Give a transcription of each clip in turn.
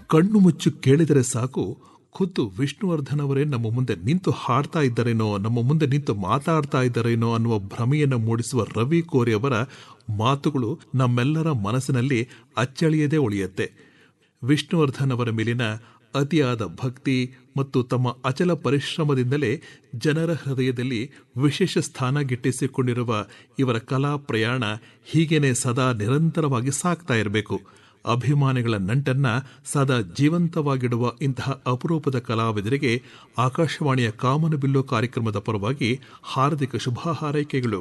ಕಣ್ಣು ಮುಚ್ಚು ಕೇಳಿದರೆ ಸಾಕು ಖುದ್ದು ವಿಷ್ಣುವರ್ಧನ್ ಅವರೇ ನಮ್ಮ ಮುಂದೆ ನಿಂತು ಹಾಡ್ತಾ ಇದ್ದಾರೇನೋ ನಮ್ಮ ಮುಂದೆ ನಿಂತು ಮಾತಾಡ್ತಾ ಇದ್ದಾರೇನೋ ಅನ್ನುವ ಭ್ರಮೆಯನ್ನು ಮೂಡಿಸುವ ರವಿ ಕೋರಿ ಅವರ ಮಾತುಗಳು ನಮ್ಮೆಲ್ಲರ ಮನಸ್ಸಿನಲ್ಲಿ ಅಚ್ಚಳಿಯದೇ ಉಳಿಯುತ್ತೆ ವಿಷ್ಣುವರ್ಧನ್ ಅವರ ಮೇಲಿನ ಅತಿಯಾದ ಭಕ್ತಿ ಮತ್ತು ತಮ್ಮ ಅಚಲ ಪರಿಶ್ರಮದಿಂದಲೇ ಜನರ ಹೃದಯದಲ್ಲಿ ವಿಶೇಷ ಸ್ಥಾನ ಗಿಟ್ಟಿಸಿಕೊಂಡಿರುವ ಇವರ ಕಲಾ ಪ್ರಯಾಣ ಹೀಗೇನೆ ಸದಾ ನಿರಂತರವಾಗಿ ಸಾಕ್ತಾ ಇರಬೇಕು ಅಭಿಮಾನಿಗಳ ನಂಟನ್ನ ಸದಾ ಜೀವಂತವಾಗಿಡುವ ಇಂತಹ ಅಪರೂಪದ ಕಲಾವಿದರಿಗೆ ಆಕಾಶವಾಣಿಯ ಕಾಮನಬಿಲ್ಲು ಕಾರ್ಯಕ್ರಮದ ಪರವಾಗಿ ಹಾರ್ದಿಕ ಶುಭ ಹಾರೈಕೆಗಳು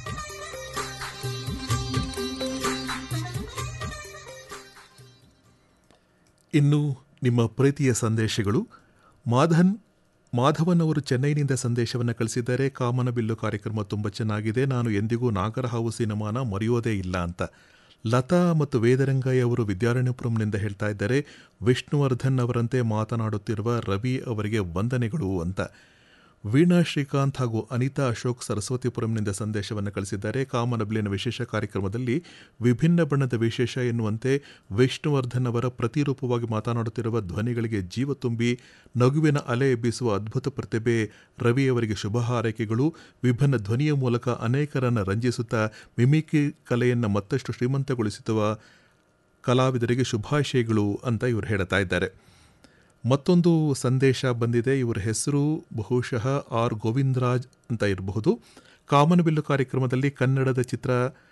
ಇನ್ನು ನಿಮ್ಮ ಪ್ರೀತಿಯ ಸಂದೇಶಗಳು ಮಾಧನ್ ಮಾಧವನ್ ಅವರು ಚೆನ್ನೈನಿಂದ ಸಂದೇಶವನ್ನು ಕಳಿಸಿದ್ದಾರೆ ಕಾಮನಬಿಲ್ಲು ಕಾರ್ಯಕ್ರಮ ತುಂಬ ಚೆನ್ನಾಗಿದೆ ನಾನು ಎಂದಿಗೂ ನಾಗರಹಾವು ಸಿನಿಮಾನ ಮರೆಯೋದೇ ಇಲ್ಲ ಅಂತ ಲತಾ ಮತ್ತು ವೇದರಂಗಯ್ಯ ಅವರು ವಿದ್ಯಾರಣ್ಯಪುರಂನಿಂದ ಹೇಳ್ತಾ ಇದ್ದಾರೆ ವಿಷ್ಣುವರ್ಧನ್ ಅವರಂತೆ ಮಾತನಾಡುತ್ತಿರುವ ರವಿ ಅವರಿಗೆ ವಂದನೆಗಳು ಅಂತ ವೀಣಾ ಶ್ರೀಕಾಂತ್ ಹಾಗೂ ಅನಿತಾ ಅಶೋಕ್ ಸರಸ್ವತಿಪುರಂನಿಂದ ಸಂದೇಶವನ್ನು ಕಳಿಸಿದ್ದಾರೆ ಕಾಮನಬಿಲಿನ ವಿಶೇಷ ಕಾರ್ಯಕ್ರಮದಲ್ಲಿ ವಿಭಿನ್ನ ಬಣ್ಣದ ವಿಶೇಷ ಎನ್ನುವಂತೆ ವಿಷ್ಣುವರ್ಧನ್ ಅವರ ಪ್ರತಿರೂಪವಾಗಿ ಮಾತನಾಡುತ್ತಿರುವ ಧ್ವನಿಗಳಿಗೆ ಜೀವ ತುಂಬಿ ನಗುವಿನ ಅಲೆ ಎಬ್ಬಿಸುವ ಅದ್ಭುತ ಪ್ರತಿಭೆ ರವಿ ಅವರಿಗೆ ಶುಭ ಹಾರೈಕೆಗಳು ವಿಭಿನ್ನ ಧ್ವನಿಯ ಮೂಲಕ ಅನೇಕರನ್ನು ರಂಜಿಸುತ್ತಾ ಮಿಮಿಕ್ರಿ ಕಲೆಯನ್ನು ಮತ್ತಷ್ಟು ಶ್ರೀಮಂತಗೊಳಿಸುವ ಕಲಾವಿದರಿಗೆ ಶುಭಾಶಯಗಳು ಅಂತ ಇವರು ಹೇಳ್ತಾ ಇದ್ದಾರೆ ಮತ್ತೊಂದು ಸಂದೇಶ ಬಂದಿದೆ ಇವರ ಹೆಸರು ಬಹುಶಃ ಆರ್ ಗೋವಿಂದರಾಜ್ ಅಂತ ಇರಬಹುದು ಕಾಮನಬಿಲ್ಲು ಕಾರ್ಯಕ್ರಮದಲ್ಲಿ ಕನ್ನಡದ ಚಿತ್ರ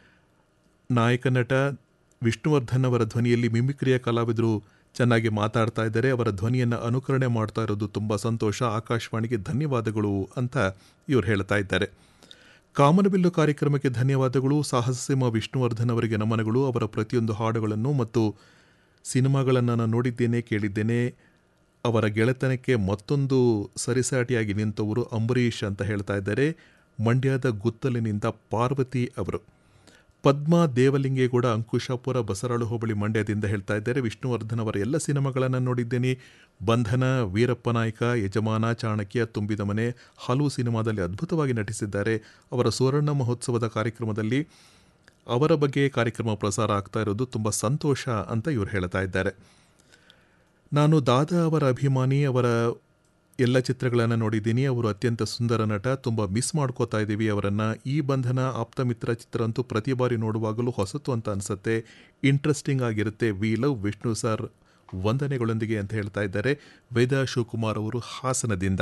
ನಾಯಕ ನಟ ವಿಷ್ಣುವರ್ಧನ್ ಅವರ ಧ್ವನಿಯಲ್ಲಿ ಮಿಮಿಕ್ರಿಯ ಕಲಾವಿದರು ಚೆನ್ನಾಗಿ ಮಾತಾಡ್ತಾ ಇದ್ದಾರೆ ಅವರ ಧ್ವನಿಯನ್ನು ಅನುಕರಣೆ ಮಾಡ್ತಾ ಇರೋದು ತುಂಬ ಸಂತೋಷ ಆಕಾಶವಾಣಿಗೆ ಧನ್ಯವಾದಗಳು ಅಂತ ಇವರು ಹೇಳ್ತಾ ಇದ್ದಾರೆ ಕಾಮನಬಿಲ್ಲು ಕಾರ್ಯಕ್ರಮಕ್ಕೆ ಧನ್ಯವಾದಗಳು ಸಾಹಸಸಿಂಹ ವಿಷ್ಣುವರ್ಧನ್ ಅವರಿಗೆ ನಮನಗಳು ಅವರ ಪ್ರತಿಯೊಂದು ಹಾಡುಗಳನ್ನು ಮತ್ತು ಸಿನಿಮಾಗಳನ್ನು ನಾನು ನೋಡಿದ್ದೇನೆ ಕೇಳಿದ್ದೇನೆ ಅವರ ಗೆಳೆತನಕ್ಕೆ ಮತ್ತೊಂದು ಸರಿಸಾಟಿಯಾಗಿ ನಿಂತವರು ಅಂಬರೀಷ್ ಅಂತ ಹೇಳ್ತಾ ಇದ್ದಾರೆ ಮಂಡ್ಯದ ಗುತ್ತಲಿನಿಂದ ಪಾರ್ವತಿ ಅವರು ಪದ್ಮಾ ದೇವಲಿಂಗೇಗೌಡ ಅಂಕುಶಾಪುರ ಬಸರಾಳು ಹೋಬಳಿ ಮಂಡ್ಯದಿಂದ ಹೇಳ್ತಾ ಇದ್ದಾರೆ ವಿಷ್ಣುವರ್ಧನ್ ಅವರ ಎಲ್ಲ ಸಿನಿಮಾಗಳನ್ನು ನೋಡಿದ್ದೇನೆ ಬಂಧನ ವೀರಪ್ಪ ನಾಯಕ ಯಜಮಾನ ಚಾಣಕ್ಯ ತುಂಬಿದ ಮನೆ ಹಲವು ಸಿನಿಮಾದಲ್ಲಿ ಅದ್ಭುತವಾಗಿ ನಟಿಸಿದ್ದಾರೆ ಅವರ ಸುವರ್ಣ ಮಹೋತ್ಸವದ ಕಾರ್ಯಕ್ರಮದಲ್ಲಿ ಅವರ ಬಗ್ಗೆ ಕಾರ್ಯಕ್ರಮ ಪ್ರಸಾರ ಆಗ್ತಾ ಇರೋದು ತುಂಬ ಸಂತೋಷ ಅಂತ ಇವರು ಹೇಳ್ತಾ ಇದ್ದಾರೆ ನಾನು ದಾದಾ ಅವರ ಅಭಿಮಾನಿ ಅವರ ಎಲ್ಲ ಚಿತ್ರಗಳನ್ನು ನೋಡಿದ್ದೀನಿ ಅವರು ಅತ್ಯಂತ ಸುಂದರ ನಟ ತುಂಬ ಮಿಸ್ ಮಾಡ್ಕೋತಾ ಇದ್ದೀವಿ ಅವರನ್ನು ಈ ಬಂಧನ ಆಪ್ತಮಿತ್ರ ಚಿತ್ರ ಅಂತೂ ಪ್ರತಿ ಬಾರಿ ನೋಡುವಾಗಲೂ ಹೊಸತು ಅಂತ ಅನಿಸುತ್ತೆ ಇಂಟ್ರೆಸ್ಟಿಂಗ್ ಆಗಿರುತ್ತೆ ವಿ ಲವ್ ವಿಷ್ಣು ಸರ್ ವಂದನೆಗಳೊಂದಿಗೆ ಅಂತ ಹೇಳ್ತಾ ಇದ್ದಾರೆ ವೇದಾ ಶಿವಕುಮಾರ್ ಅವರು ಹಾಸನದಿಂದ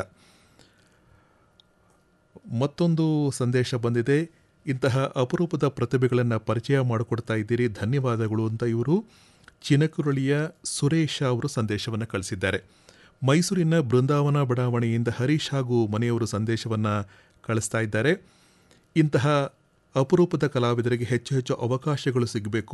ಮತ್ತೊಂದು ಸಂದೇಶ ಬಂದಿದೆ ಇಂತಹ ಅಪರೂಪದ ಪ್ರತಿಭೆಗಳನ್ನು ಪರಿಚಯ ಮಾಡಿಕೊಡ್ತಾ ಇದ್ದೀರಿ ಧನ್ಯವಾದಗಳು ಅಂತ ಇವರು ಚಿನಕುರಳಿಯ ಸುರೇಶ ಅವರು ಸಂದೇಶವನ್ನು ಕಳಿಸಿದ್ದಾರೆ ಮೈಸೂರಿನ ಬೃಂದಾವನ ಬಡಾವಣೆಯಿಂದ ಹರೀಶ್ ಹಾಗೂ ಮನೆಯವರು ಸಂದೇಶವನ್ನು ಕಳಿಸ್ತಾ ಇದ್ದಾರೆ ಇಂತಹ ಅಪರೂಪದ ಕಲಾವಿದರಿಗೆ ಹೆಚ್ಚು ಹೆಚ್ಚು ಅವಕಾಶಗಳು ಸಿಗಬೇಕು